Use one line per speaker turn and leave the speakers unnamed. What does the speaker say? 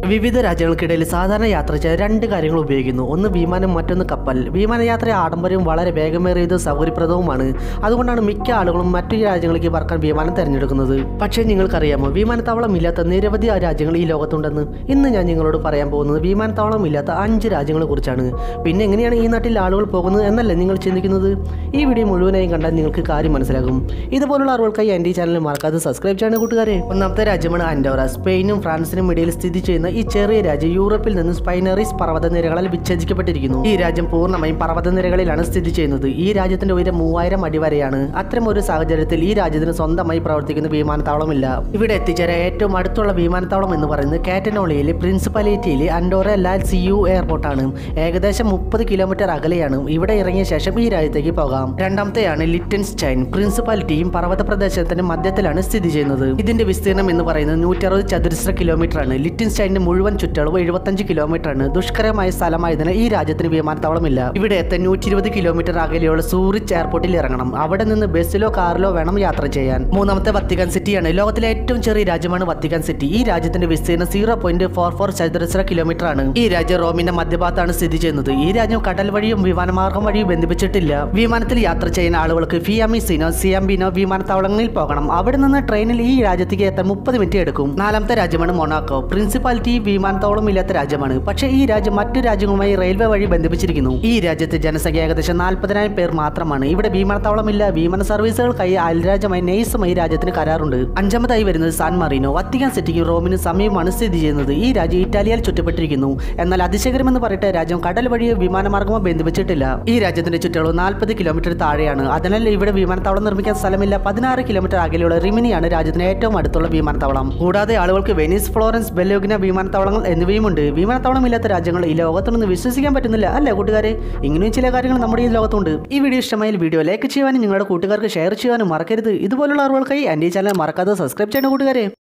വിവിധ രാജ്യങ്ങൾക്കിടയിൽ സാധാരണ യാത്ര ചെയ്യാൻ രണ്ട് കാര്യങ്ങൾ ഉപയോഗിക്കുന്നു ഒന്ന് വിമാനം മറ്റൊന്ന് കപ്പൽ വിമാനയാത്ര ആഡംബരവും വളരെ വേഗമേറിയതും സൗകര്യപ്രദവുമാണ് അതുകൊണ്ടാണ് മിക്ക ആളുകളും മറ്റു രാജ്യങ്ങളിലേക്ക് പറക്കാൻ വിമാനം തിരഞ്ഞെടുക്കുന്നത് പക്ഷേ നിങ്ങൾക്കറിയാമോ വിമാനത്താവളം ഇല്ലാത്ത നിരവധി രാജ്യങ്ങൾ ഈ ലോകത്തുണ്ടെന്ന് ഇന്ന് ഞാൻ നിങ്ങളോട് പറയാൻ പോകുന്നത് വിമാനത്താവളം ഇല്ലാത്ത അഞ്ച് രാജ്യങ്ങളെ കുറിച്ചാണ് പിന്നെ എങ്ങനെയാണ് ഈ നാട്ടിൽ ആളുകൾ പോകുന്നത് എന്നല്ലേ നിങ്ങൾ ചിന്തിക്കുന്നത് ഈ വീഡിയോ മുഴുവനായും കണ്ടാൽ നിങ്ങൾക്ക് കാര്യം മനസ്സിലാകും ഇതുപോലുള്ള അറിവുകൾക്കായി എൻ്റെ ഈ ചാനൽ മറക്കാതെ സബ്സ്ക്രൈബ് ചെയ്യണം കൂട്ടുകാരെ ഒന്നാമത്തെ രാജ്യമാണ് ആൻഡോറ സ്പെയിനും ഫ്രാൻസിനും ഇടയിൽ സ്ഥിതി ചെയ്യുന്ന ഈ ചെറിയ രാജ്യം യൂറോപ്പിൽ നിന്ന് സ്പൈനറീസ് പർവ്വതനിരകളാൽ വിച്ഛേദിക്കപ്പെട്ടിരിക്കുന്നു ഈ രാജ്യം പൂർണ്ണമായും പർവ്വതനിരകളിലാണ് സ്ഥിതി ചെയ്യുന്നത് ഈ രാജ്യത്തിന്റെ ഉയരം മൂവായിരം അടി വരെയാണ് അത്തരം ഒരു സാഹചര്യത്തിൽ ഈ രാജ്യത്തിന് സ്വന്തമായി പ്രവർത്തിക്കുന്ന വിമാനത്താവളമില്ല ഇവിടെ എത്തിച്ചേരാൻ ഏറ്റവും അടുത്തുള്ള വിമാനത്താവളം എന്ന് പറയുന്നത് കാറ്റനോളിയയിലെ പ്രിൻസിപ്പാലിറ്റിയിലെ അൻഡോറ ലാൽ സിയു എയർപോർട്ടാണ് ഏകദേശം മുപ്പത് കിലോമീറ്റർ അകലെയാണ് ഇവിടെ ഇറങ്ങിയ ശേഷം ഈ രാജ്യത്തേക്ക് പോകാം രണ്ടാമത്തെയാണ് ലിറ്റൻസ്റ്റൈൻ പ്രിൻസിപ്പാലിറ്റിയും പർവ്വത പ്രദേശത്തിന്റെ മധ്യത്തിലാണ് സ്ഥിതി ചെയ്യുന്നത് ഇതിന്റെ വിസ്തീർണം എന്ന് പറയുന്നത് നൂറ്ററുപത് ചതുരശ്ര കിലോമീറ്റർ ആണ് ലിറ്റൻസ്റ്റൈനിന്റെ മുഴുവൻ ചുറ്റളവ് എഴുപത്തഞ്ച് കിലോമീറ്റർ ആണ് ദുഷ്കരമായ സ്ഥലമായതിനാൽ ഈ രാജ്യത്തിന് വിമാനത്താവളമില്ല ഇവിടെ എത്താൻ നൂറ്റി ഇരുപത് കിലോമീറ്റർ അകലെയുള്ള സൂറിച്ച് എയർപോർട്ടിൽ ഇറങ്ങണം അവിടെ നിന്ന് ബസ്സിലോ കാറിലോ വേണം യാത്ര ചെയ്യാൻ മൂന്നാമത്തെ വത്തിക്കാൻ സിറ്റിയാണ് ലോകത്തിലെ ഏറ്റവും ചെറിയ രാജ്യമാണ് വത്തിക്കാൻ സിറ്റി ഈ രാജ്യത്തിന്റെ വിസ്തീർണം സീറോ പോയിന്റ് ഫോർ ഫോർ ചതുരശ്ര കിലോമീറ്റർ ആണ് ഈ രാജ്യം റോമിന്റെ മധ്യഭാഗത്താണ് സ്ഥിതി ചെയ്യുന്നത് ഈ രാജ്യം കടൽ വഴിയും വിമാനമാർഗം വഴിയും ബന്ധിപ്പിച്ചിട്ടില്ല വിമാനത്തിൽ യാത്ര ചെയ്യുന്ന ആളുകൾക്ക് ഫിയാമിസിനോ സിയാംബിനോ വിമാനത്താവളങ്ങളിൽ പോകണം അവിടെ നിന്ന് ട്രെയിനിൽ ഈ രാജ്യത്തേക്ക് എത്താൻ മുപ്പത് മിനിറ്റ് എടുക്കും നാലാമത്തെ രാജ്യമാണ് മൊണാക്കോ പ്രിൻസിപ്പാലിറ്റി വിമാനത്താവളം ഇല്ലാത്ത രാജ്യമാണ് പക്ഷേ ഈ രാജ്യം മറ്റു രാജ്യങ്ങളുമായി റെയിൽവേ വഴി ബന്ധിപ്പിച്ചിരിക്കുന്നു ഈ രാജ്യത്തെ ജനസംഖ്യ ഏകദേശം നാൽപ്പതിനായിരം പേർ മാത്രമാണ് ഇവിടെ വിമാനത്താവളമില്ല വിമാന സർവീസുകൾക്കായി അയൽരാജ്യമായി നെയ്സുമായി രാജ്യത്തിന് കരാറുണ്ട് അഞ്ചാമതായി വരുന്നത് സാൻ മറീനോ വത്തിക്കാൻ സിറ്റിക്കും റോമിനും സമീപമാണ് സ്ഥിതി ചെയ്യുന്നത് ഈ രാജ്യം ഇറ്റാലിയാൽ ചുറ്റപ്പെട്ടിരിക്കുന്നു എന്നാൽ അതിശയകരമെന്ന് പറയട്ടെ രാജ്യം കടൽ വഴിയോ വിമാനമാർഗമോ ബന്ധിപ്പിച്ചിട്ടില്ല ഈ രാജ്യത്തിന്റെ ചുറ്റളവ് നാൽപ്പത് കിലോമീറ്റർ താഴെയാണ് അതിനാൽ ഇവിടെ വിമാനത്താവളം നിർമ്മിക്കാൻ സ്ഥലമില്ല പതിനാറ് കിലോമീറ്റർ അകലെയുള്ള റിമിനിയാണ് രാജ്യത്തിന് ഏറ്റവും അടുത്തുള്ള വിമാനത്താവളം കൂടാതെ ആളുകൾക്ക് വെനീസ് ഫ്ലോറൻസ് ബെല്ലോഗിന വിമാനത്താവളങ്ങൾ എന്നിവയുമുണ്ട് വിമാനത്താവളം ഇല്ലാത്ത രാജ്യങ്ങൾ ഈ ലോകത്തൊന്നും വിശ്വസിക്കാൻ പറ്റുന്നില്ല അല്ലേ കൂട്ടുകാരെ ഇങ്ങനെയും ചില കാര്യങ്ങൾ നമ്മുടെ ഈ ലോകത്തുണ്ട് ഈ വീഡിയോ ഇഷ്ടമായാൽ വീഡിയോ ലൈക്ക് ചെയ്യാനും നിങ്ങളുടെ കൂട്ടുകാർക്ക് ഷെയർ ചെയ്യാനും മറക്കരുത് ഇതുപോലുള്ള അറിവുകൾക്കായി എൻ്റെ ഈ ചാനൽ മറക്കാതെ സബ്സ്ക്രൈബ് ചെയ്യണം കൂട്ടുകാരെ